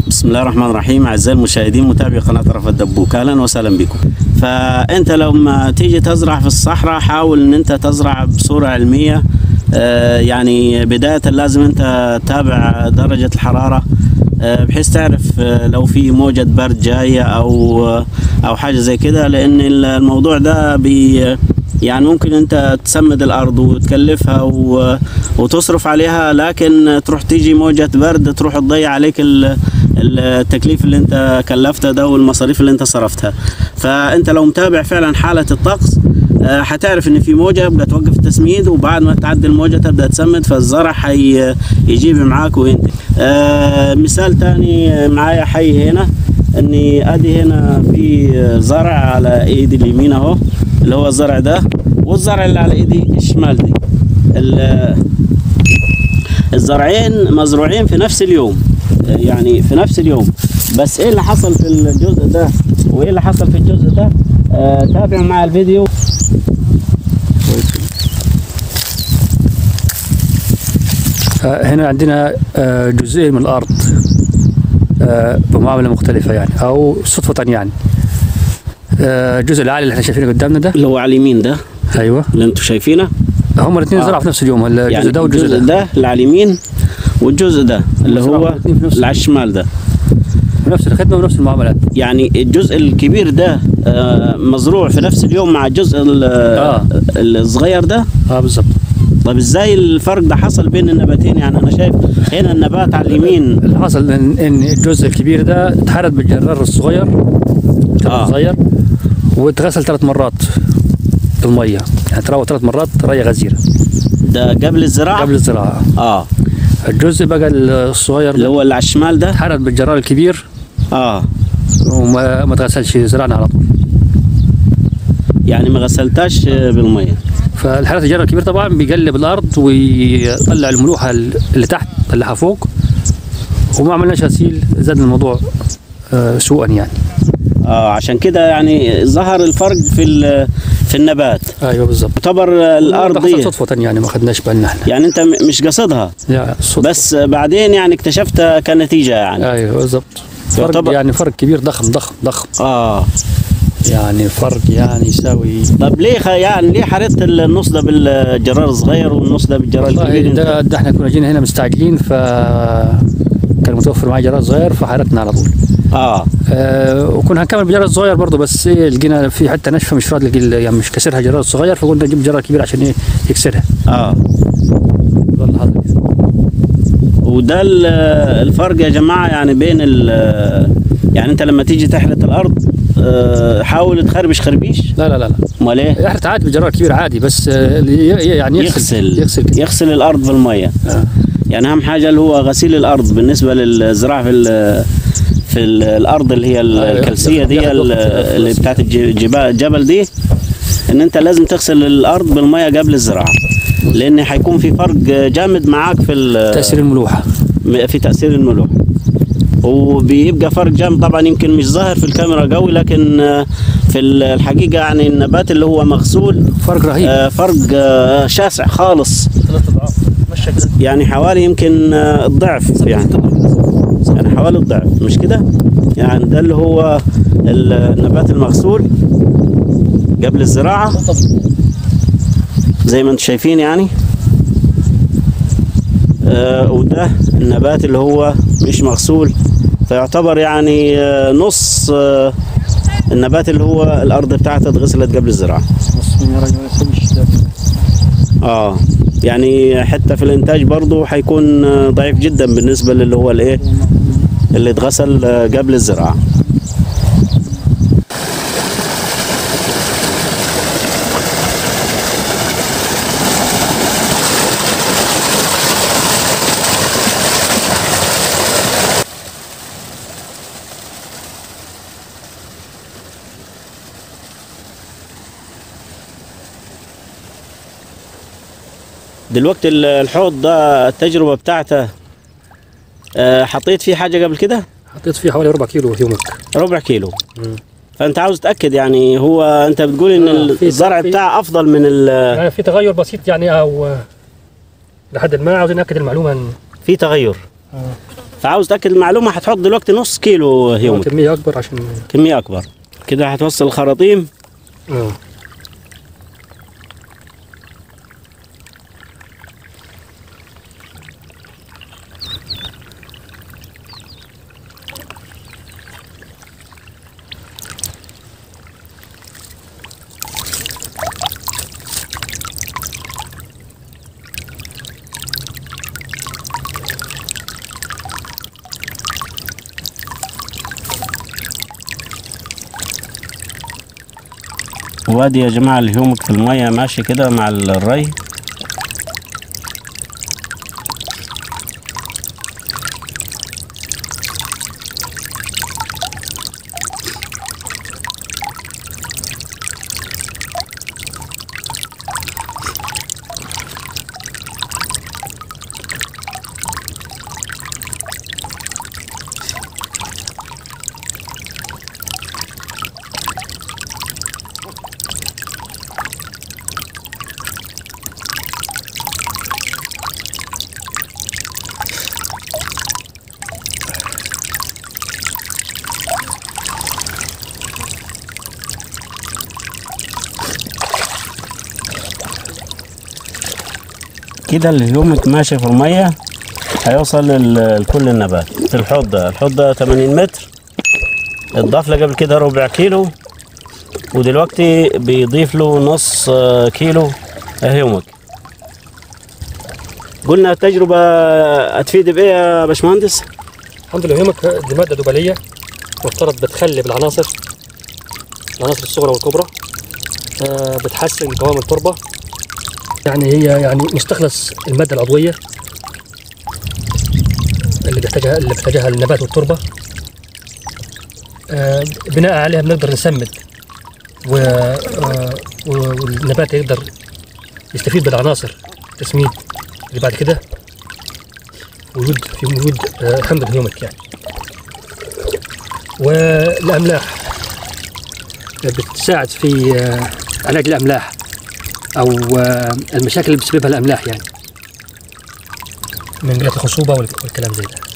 بسم الله الرحمن الرحيم اعزائي المشاهدين متابعي قناه رف الدبوك اهلا وسهلا بكم فانت لما تيجي تزرع في الصحراء حاول ان انت تزرع بصوره علميه آه، يعني بدايه لازم انت تتابع درجه الحراره آه، بحيث تعرف آه، لو في موجة برد جاية أو أو حاجة زي كده لأن الموضوع ده بي يعني ممكن أنت تسمد الأرض وتكلفها و- وتصرف عليها لكن تروح تيجي موجة برد تروح تضيع عليك ال- التكليف اللي أنت كلفته ده والمصاريف اللي أنت صرفتها فأنت لو متابع فعلا حالة الطقس آه، حتعرف ان في موجه يبقى توقف التسميد وبعد ما تعدي الموجه تبدا تسمد فالزرع حي يجيب معاك وينتج آه مثال تاني معايا حي هنا اني ادي هنا في زرع على ايدي اليمين اهو اللي هو الزرع ده والزرع اللي على ايدي الشمال دي ال- الزرعين مزروعين في نفس اليوم آه، يعني في نفس اليوم بس ايه اللي حصل في الجزء ده وايه اللي حصل في الجزء ده آه تابعوا مع الفيديو آه، هنا عندنا آه، جزئين من الأرض آه، بمعاملة مختلفة يعني أو صدفة يعني آه، الجزء العالي اللي احنا شايفينه قدامنا ده اللي هو على اليمين ده أيوه اللي انتم شايفينه هم الاثنين آه. زرعوا في نفس اليوم الجزء يعني ده والجزء الجزء ده ده اللي على اليمين والجزء ده اللي زرعوا هو الاتنين في نفس- اللي على الشمال ده نفس الخدمة ونفس المعاملات يعني الجزء الكبير ده آه، مزروع في نفس اليوم مع الجزء ال- آه. الصغير ده اه بالظبط طب ازاي الفرق ده حصل بين النباتين يعني انا شايف هنا النبات على اليمين اللي حصل ان إن الجزء الكبير ده اتحرد بالجرار الصغير آه. آه. صغير واتغسل ثلاث مرات بالميه يعني تروى ثلاث مرات ري غزيره ده قبل الزراعه قبل الزراعه اه الجزء بقى الصغير اللي ده هو اللي على الشمال ده اتحرد بالجرار الكبير اه وما ما اتغسلش زرعنا على طول يعني ما غسلتاش آه، بالميه فالحرارة الجرار الكبير طبعا بيقلب الارض ويطلع الملوحه اللي تحت طلعها فوق وما عملناش غسيل زاد الموضوع آه، سوءا يعني اه عشان كده يعني ظهر الفرق في ال- في النبات ايوه بالظبط يعتبر آه، الارض ده حصل دي صدفه يعني ما خدناش بالنا احنا يعني انت م- مش قصدها يعني صدفة. بس بعدين يعني اكتشفتها كنتيجه يعني ايوه بالظبط فرق يعتبر- يعني فرق كبير ضخم ضخم ضخم اه يعني فرق يعني يساوي طب ليه خ... يعني ليه حرقت النص ده بالجرار الصغير والنص ده بالجرار والله الكبير انت؟ انت؟ ده, ده احنا كنا جينا هنا مستعجلين ف كان متوفر معي جرار صغير فحرقنا على طول اه آه وكنا هنكمل بجرار صغير برضه بس ايه لقينا في حته ناشفه مش راضي ال- يعني مش كسرها جرار صغير فقلنا نجيب جرار كبير عشان ايه يكسرها اه والله هذا كده. وده ال- الفرق يا جماعه يعني بين ال يعني انت لما تيجي تحرث الارض آه، حاول تخربش خربيش لا لا لا لا امال ايه؟ احرت عادي بجرار كبير عادي بس آه، ي- يعني يغسل يغسل يغسل كده. يغسل الارض بالميه آه. يعني اهم حاجه اللي هو غسيل الارض بالنسبه للزراعه في ال- في ال- الارض اللي هي ال- أيوة، الكلسيه ياخد دي وقت ال- في اللي الغسيل. بتاعت الج- الجبال الجبل دي ان انت لازم تغسل الارض بالميه قبل الزراعه لان هيكون في فرق جامد معاك في ال- تاثير الملوحه في تاثير الملوحه وبيبقى فرق جامد طبعا يمكن مش ظاهر في الكاميرا قوي لكن آه، في الحقيقه يعني النبات اللي هو مغسول فرق رهيب آه، فرق آه، شاسع خالص ثلاث اضعاف مشى كده يعني حوالي يمكن آه، الضعف يعني يعني حوالي الضعف مش كده يعني ده اللي هو النبات المغسول قبل الزراعة زي ما انتم شايفين يعني آه وده النبات اللي هو مش مغسول فيعتبر يعني آه نص آه النبات اللي هو الأرض بتاعته اتغسلت قبل الزراعة اه يعني حتى في الانتاج برضه حيكون آه، ضعيف جدا بالنسبه للي هو الايه اللي اتغسل آه، قبل الزراعه دلوقتي ال- الحوض ده التجربه بتاعته آه، حطيت فيه حاجه قبل كده حطيت فيه حوالي ربع كيلو هيومك ربع كيلو مم. فانت عاوز تاكد يعني هو انت بتقول ان آه، في- الزرع في- بتاعه افضل من ال- يعني في تغير بسيط يعني او آه، لحد ما عاوزين ناكد المعلومه إن- في تغير آه. فعاوز تاكد المعلومه هتحط دلوقتي نص كيلو هيومك كميه اكبر عشان كميه اكبر كده هتوصل الخراطيم اه وادي يا جماعه الهيومك في الميه ماشي كده مع الري كده الهيومك ماشي في الميه هيوصل لل- لكل النبات في الحوض ده الحوض ده 80 متر اتضاف له قبل كده ربع كيلو ودلوقتي بيضيف له نص آه، كيلو هيومك قلنا التجربة هتفيد بإيه يا باشمهندس؟ الحمد لله هيمك دي ماده دبليه مفترض بتخلي بالعناصر العناصر الصغرى والكبرى آه، بتحسن قوام التربه يعني هي يعني مستخلص الماده العضويه اللي بيحتاجها اللي بيحتاجها النبات والتربه آه، بناء عليها بنقدر نسمد و آه، والنبات يقدر يستفيد بالعناصر تسميد اللي بعد كده وجود في وجود آه، حمض الهيوميك يعني والاملاح بتساعد في آه، علاج الاملاح او آه، المشاكل اللي بتسببها الاملاح يعني من قله الخصوبه والكلام زي ده